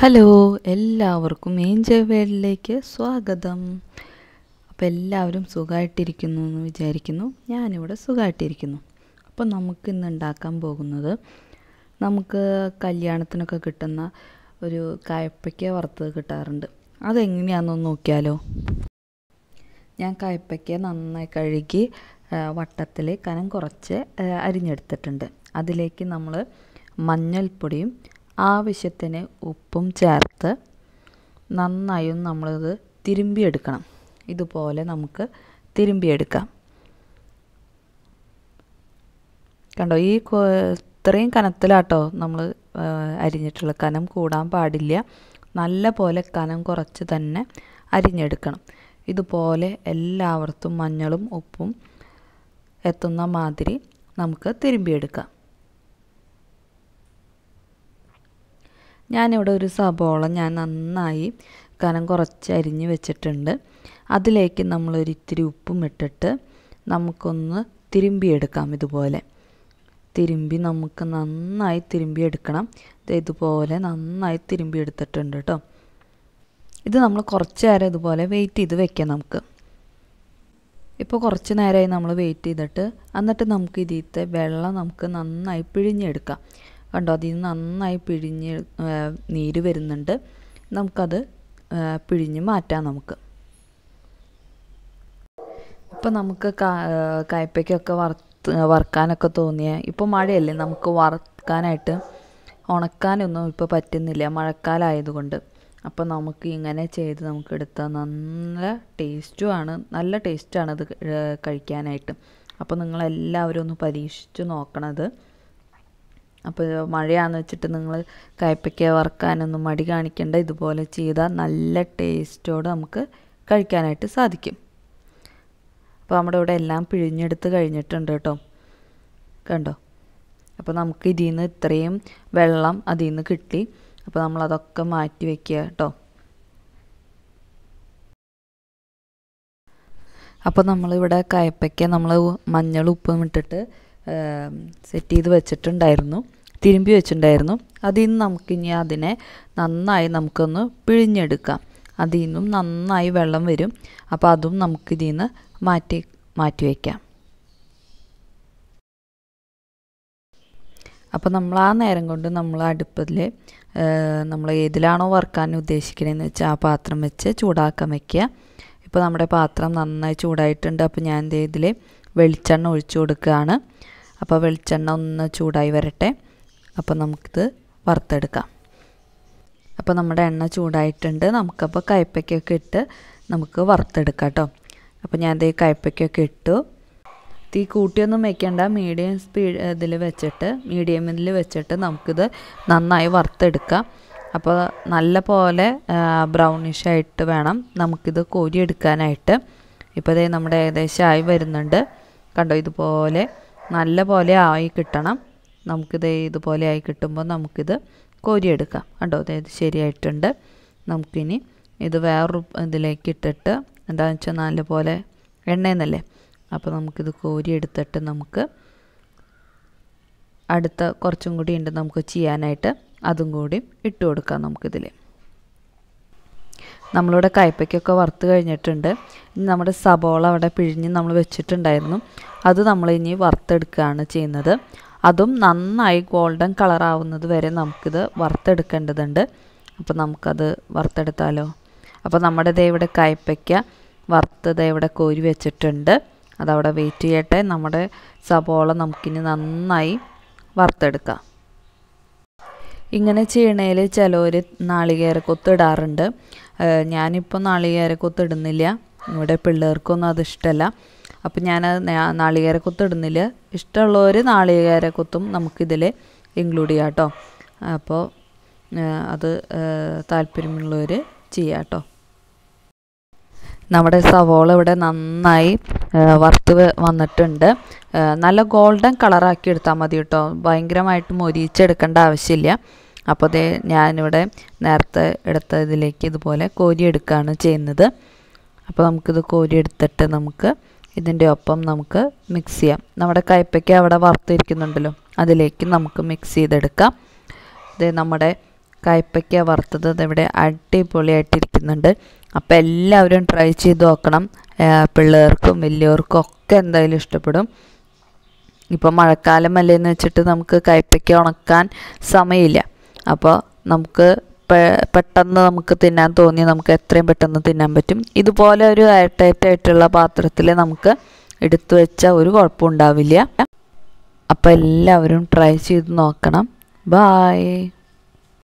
hello എല്ലാവർക്കും Angel വേൾഡിലേക്ക് സ്വാഗതം അപ്പോൾ എല്ലാവരും സുഖമായിട്ടിരിക്കുന്നു എന്ന് വിചാരിക്കുന്നു ഞാനിവിടെ സുഖമായിട്ടിരിക്കുന്നു അപ്പോൾ നമുക്ക് ഇന്ന് ഉണ്ടാക്കാൻ പോകുന്നത് നമുക്ക് കല്യാണത്തിനൊക്കെ കിട്ടുന്ന ഒരു കയപ്പയ്ക്ക വറുത്തത് കിട്ടാറുണ്ട് അതെങ്ങനെയാണെന്നൊന്ന് നോക്കിയാലോ ഞാൻ കയപ്പയ്ക്ക നന്നായി കഴുകി വട്ടത്തിൽ കനം കുറച്ച് ആ, അരിഞ്ഞെടുത്തിട്ടുണ്ട് അതിലേക്ക് നമ്മൾ മഞ്ഞൾപ്പൊടിയും ആവശ്യത്തിന് ഉപ്പും ചേർത്ത് നന്നായും നമ്മളിത് തിരുമ്പിയെടുക്കണം ഇതുപോലെ നമുക്ക് തിരുമ്പിയെടുക്കാം കണ്ടോ ഈ കൊ- ഇത്രയും കനത്തിലാട്ടോ നമ്മൾ അരിഞ്ഞിട്ടുള്ള കനം കൂടാൻ പാടില്ല നല്ല പോലെ കനം കുറച്ച് തന്നെ അരിഞ്ഞെടുക്കണം ഇതുപോലെ എല്ലാവർക്കും മഞ്ഞളും ഉപ്പും എത്തുന്ന മാതിരി നമുക്ക് തിരുമ്പിയെടുക്കാം ഞാനിവിടെ ഒരു സബോള ഞാൻ നന്നായി കനം കുറച്ച് അരിഞ്ഞ് വെച്ചിട്ടുണ്ട് അതിലേക്ക് നമ്മളൊരു ഇത്തിരി ഉപ്പും ഇട്ടിട്ട് നമുക്കൊന്ന് തിരുമ്പിയെടുക്കാം ഇതുപോലെ തിരുമ്പി നമുക്ക് നന്നായി തിരുമ്പിയെടുക്കണം ദേ ഇതുപോലെ നന്നായി തിരുമ്പിയെടുത്തിട്ടുണ്ട് കേട്ടോ ഇത് നമ്മൾ കുറച്ച് നേരം ഇതുപോലെ വെയിറ്റ് ചെയ്ത് വെക്കാം നമുക്ക് ഇപ്പോൾ കുറച്ച് നേരമായി നമ്മൾ വെയിറ്റ് ചെയ്തിട്ട് എന്നിട്ട് നമുക്ക് ഇതിലത്തെ വെള്ളം നമുക്ക് നന്നായി പിഴിഞ്ഞെടുക്കാം കണ്ടോ അതിൽ നിന്ന് നന്നായി പിഴിഞ്ഞ് ആ, നീര് വരുന്നുണ്ട് നമുക്കത് ആ, പിഴിഞ്ഞ് മാറ്റാം നമുക്ക് ഇപ്പം നമുക്ക് കയ്പ്പയ്ക്കൊക്കെ വറുത്ത് വറുക്കാനൊക്കെ തോന്നിയ ഇപ്പോൾ മഴയല്ലേ നമുക്ക് വറുക്കാനായിട്ട് ഉണക്കാനൊന്നും ഇപ്പോൾ പറ്റുന്നില്ല മഴക്കാലമായതുകൊണ്ട് അപ്പോൾ നമുക്ക് ഇങ്ങനെ ചെയ്ത് നമുക്ക് എടുത്താൽ നല്ല ടേസ്റ്റുമാണ് നല്ല ടേസ്റ്റാണ് ഇത് ഏഹ് കഴിക്കാനായിട്ട് അപ്പോൾ നിങ്ങളെല്ലാവരും ഒന്ന് പരീക്ഷിച്ച് നോക്കണത് അപ്പോൾ മഴയാണെന്ന് വെച്ചിട്ട് നിങ്ങൾ കയ്പ്പയ്ക്ക വറുക്കാനൊന്നും മടി കാണിക്കേണ്ട ഇതുപോലെ ചെയ്താൽ നല്ല ടേസ്റ്റോടെ നമുക്ക് കഴിക്കാനായിട്ട് സാധിക്കും അപ്പോൾ നമ്മുടെ ഇവിടെ എല്ലാം പിഴിഞ്ഞെടുത്ത് കഴിഞ്ഞിട്ടുണ്ട് കേട്ടോ കണ്ടോ അപ്പോൾ നമുക്ക് ഇതിൽ നിന്ന് ഇത്രയും വെള്ളം അതിൽ നിന്ന് കിട്ടി അപ്പോൾ നമ്മളതൊക്കെ മാറ്റി വെക്കുക കേട്ടോ അപ്പോൾ നമ്മളിവിടെ കയപ്പയ്ക്ക നമ്മൾ മഞ്ഞൾ ഉപ്പും ഇട്ടിട്ട് സെറ്റ് ചെയ്ത് വെച്ചിട്ടുണ്ടായിരുന്നു തിരുമ്പി വെച്ചിട്ടുണ്ടായിരുന്നു അതിൽ നിന്ന് നമുക്കിനി അതിനെ നന്നായി നമുക്കൊന്ന് പിഴിഞ്ഞെടുക്കാം അതിൽ നിന്നും നന്നായി വെള്ളം വരും അപ്പോൾ അതും നമുക്കിതിൽ നിന്ന് മാറ്റി മാറ്റി വയ്ക്കാം അപ്പോൾ നമ്മൾ ആ നേരം കൊണ്ട് നമ്മൾ അടുപ്പത്തിൽ നമ്മൾ ഏതിലാണോ വറുക്കാൻ ഉദ്ദേശിക്കണതെന്ന് വെച്ചാൽ ആ പാത്രം വെച്ച് ചൂടാക്കാൻ വെക്കുക ഇപ്പോൾ നമ്മുടെ പാത്രം നന്നായി ചൂടായിട്ടുണ്ട് അപ്പോൾ ഞാൻ ദേ ഇതിൽ വെളിച്ചെണ്ണ ഒഴിച്ചു കൊടുക്കുകയാണ് അപ്പോൾ വെളിച്ചെണ്ണ ഒന്ന് ചൂടായി വരട്ടെ അപ്പോൾ നമുക്കിത് വറുത്തെടുക്കാം അപ്പോൾ നമ്മുടെ എണ്ണ ചൂടായിട്ടുണ്ട് നമുക്കപ്പോൾ കയ്പ്പയ്ക്കൊക്കെ ഇട്ട് നമുക്ക് വറുത്തെടുക്കാം കേട്ടോ അപ്പോൾ ഞാൻ ദേ കയ്പ്പയ്ക്കൊക്കെ ഇട്ടു തീ കൂട്ടിയൊന്നും വെക്കേണ്ട മീഡിയം സ്പീഡ് ഇതിൽ വെച്ചിട്ട് മീഡിയമിൽ വെച്ചിട്ട് നമുക്കിത് നന്നായി വറുത്തെടുക്കാം അപ്പോൾ നല്ല പോലെ ബ്രൗണിഷ് ആയിട്ട് വേണം നമുക്കിത് കോരിയെടുക്കാനായിട്ട് ഇപ്പോൾ ഇതേ നമ്മുടെ ഏകദേശം ആയി വരുന്നുണ്ട് കണ്ടോ ഇതുപോലെ നല്ല പോലെ ആയി കിട്ടണം നമുക്കിത് ഇതുപോലെ ആയി കിട്ടുമ്പോൾ നമുക്കിത് കോരിയെടുക്കാം കണ്ടോ അതായത് ശരിയായിട്ടുണ്ട് നമുക്കിനി ഇത് വേറൊരു ഇതിലേക്ക് ഇട്ടിട്ട് എന്താണെന്ന് വെച്ചാൽ നല്ലപോലെ എണ്ണയെന്നല്ലേ അപ്പോൾ നമുക്കിത് കോരി എടുത്തിട്ട് നമുക്ക് അടുത്ത കുറച്ചും കൂടി ഉണ്ട് നമുക്ക് ചെയ്യാനായിട്ട് അതും കൂടി ഇട്ട് കൊടുക്കാം നമുക്കിതിൽ നമ്മളിവിടെ കയ്പ്പയ്ക്കൊക്കെ വറുത്ത് കഴിഞ്ഞിട്ടുണ്ട് ഇനി നമ്മുടെ സബോള അവിടെ പിഴിഞ്ഞ് നമ്മൾ വെച്ചിട്ടുണ്ടായിരുന്നു അത് നമ്മൾ ഇനി വറുത്തെടുക്കുകയാണ് ചെയ്യുന്നത് അതും നന്നായി ഗോൾഡൻ കളറാവുന്നത് വരെ നമുക്കിത് വറുത്തെടുക്കേണ്ടതുണ്ട് അപ്പോൾ നമുക്കത് വറുത്തെടുത്താലോ അപ്പോൾ നമ്മുടെ ദേ ഇവിടെ കയ്പ്പയ്ക്ക വറുത്തത് ഇവിടെ കോരി വെച്ചിട്ടുണ്ട് അതവിടെ വെയിറ്റ് ചെയ്യട്ടെ നമ്മുടെ സബോള നമുക്കിനി നന്നായി വറുത്തെടുക്കാം ഇങ്ങനെ ചെയ്യണേൽ ചിലവർ നാളികേരക്കൊത്ത് ഇടാറുണ്ട് ഏഹ് ഞാനിപ്പോൾ നാളികേരക്കൊത്ത് ഇടുന്നില്ല ഇവിടെ പിള്ളേർക്കൊന്നും അത് ഇഷ്ടമല്ല അപ്പം ഞാൻ നാളികേരക്കൊത്ത് ഇടുന്നില്ല ഇഷ്ടമുള്ളവർ നാളികേരക്കൊത്തും നമുക്കിതിൽ ഇൻക്ലൂഡ് ചെയ്യാം കേട്ടോ അപ്പോൾ ഏഹ് അത് ഏഹ് താല്പര്യമുള്ളവർ ചെയ്യാം കേട്ടോ നമ്മുടെ സവോള ഇവിടെ നന്നായി ആ, വറുത്ത് വ- വന്നിട്ടുണ്ട് ആ, നല്ല ഗോൾഡൻ കളറാക്കി എടുത്താൽ മതി കേട്ടോ ഭയങ്കരമായിട്ട് മൊരിച്ചെടുക്കേണ്ട ആവശ്യമില്ല അപ്പോൾ അതേ ഞാനിവിടെ നേരത്തെ എടുത്ത ഇതിലേക്ക് ഇതുപോലെ കോരിയെടുക്കുകയാണ് ചെയ്യുന്നത് അപ്പോൾ നമുക്കിത് കോരിയെടുത്തിട്ട് നമുക്ക് ഇതിൻ്റെ ഒപ്പം നമുക്ക് മിക്സ് ചെയ്യാം നമ്മുടെ കയ്പ്പയ്ക്ക അവിടെ വറുത്തിരിക്കുന്നുണ്ടല്ലോ അതിലേക്ക് നമുക്ക് മിക്സ് ചെയ്തെടുക്കാം ഇത് നമ്മുടെ കയ്പ്പയ്ക്ക വറുത്തത് ഇവിടെ അടിപൊളിയായിട്ടിരിക്കുന്നുണ്ട് അപ്പോൾ എല്ലാവരും ട്രൈ ചെയ്ത് നോക്കണം പിള്ളേർക്കും വലിയവർക്കും ഒക്കെ എന്തായാലും ഇഷ്ടപ്പെടും ഇപ്പോൾ മഴക്കാലം അല്ലേന്ന് വെച്ചിട്ട് നമുക്ക് കയ്പ്പയ്ക്ക ഉണക്കാൻ സമയമില്ല അപ്പോൾ നമുക്ക് പെട്ടെന്ന് നമുക്ക് തിന്നാൻ തോന്നി നമുക്ക് എത്രയും പെട്ടെന്ന് തിന്നാൻ പറ്റും ഇതുപോലെ ഒരു എയർ ടൈറ്റ് ആയിട്ടുള്ള പാത്രത്തിൽ നമുക്ക് എടുത്തു വെച്ചാൽ ഒരു കുഴപ്പമുണ്ടാവില്ല അപ്പോൾ എല്ലാവരും ട്രൈ ചെയ്ത് നോക്കണം ബായ്